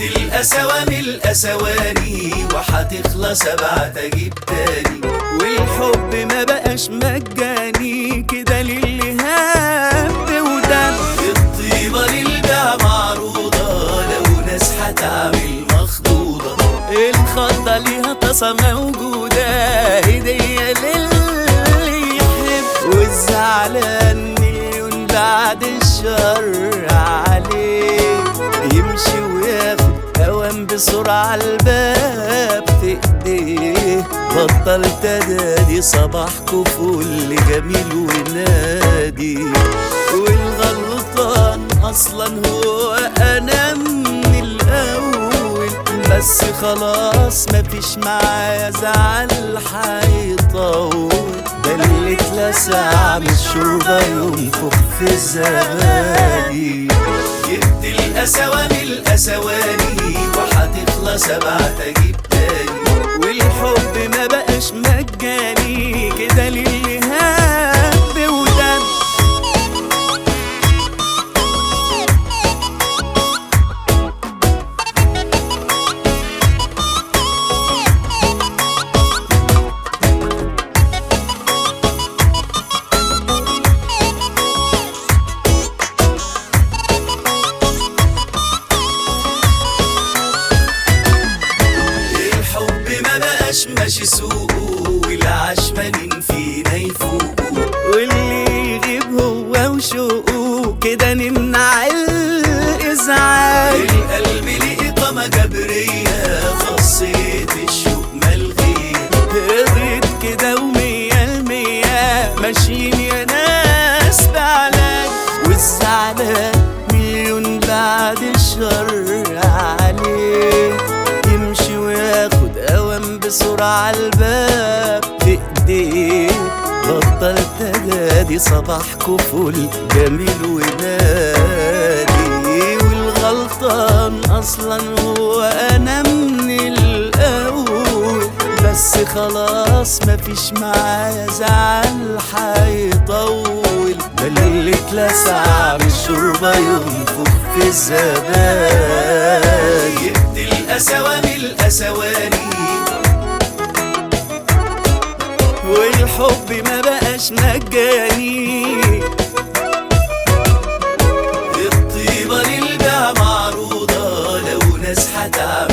القسوة من القسواني وحتخلص ابعت اجيب تاني والحب ما بقاش مجاني كده للي هب ودم الطيبة للبيع معروضة لو ناس هتعمل مخضوضة الخضة ليها طاسة موجودة هدية للي يحب والزعلان مليون بعد الشر عليه يمشي وياخد اوام بسرعة الباب في ايديه بطل تدادي صباحكوا فل جميل ونادي والغلطان اصلا هو انا من الاول بس خلاص مفيش معايا زعل هيطول ده اللي اتلسع من الشوربة ينفخ في الزبادي جبت القسوة من القسواني وحتخلص ابعت اجيب تاني والحب ما بقاش مجاني كده للي هب ودم الحب ما بقاش ماشي سوقه والعشمانين فينا يفوقوا واللي يغيب هو وشوقه كده نمنع الإزعاج القلب ليه إقامة جبرية خاصية الشوق ملغية رضيت كده ومية المية ماشيين يا ناس بعلاج والزعلان مليون بعد الشر عليه يمشي وياخد اوام بسرعة الباب في ايديه بطل تدادي صباحكوا فل جميل ونادي والغلطان اصلا هو انا من الاول بس خلاص مفيش معايا زعل هيطول ده اللي اتلسع من الشوربة ينفخ في الزبادي جبت القسوة من القسواني والحب ما بقاش مجاني الطيبة للبيع معروضة لو ناس هتعمل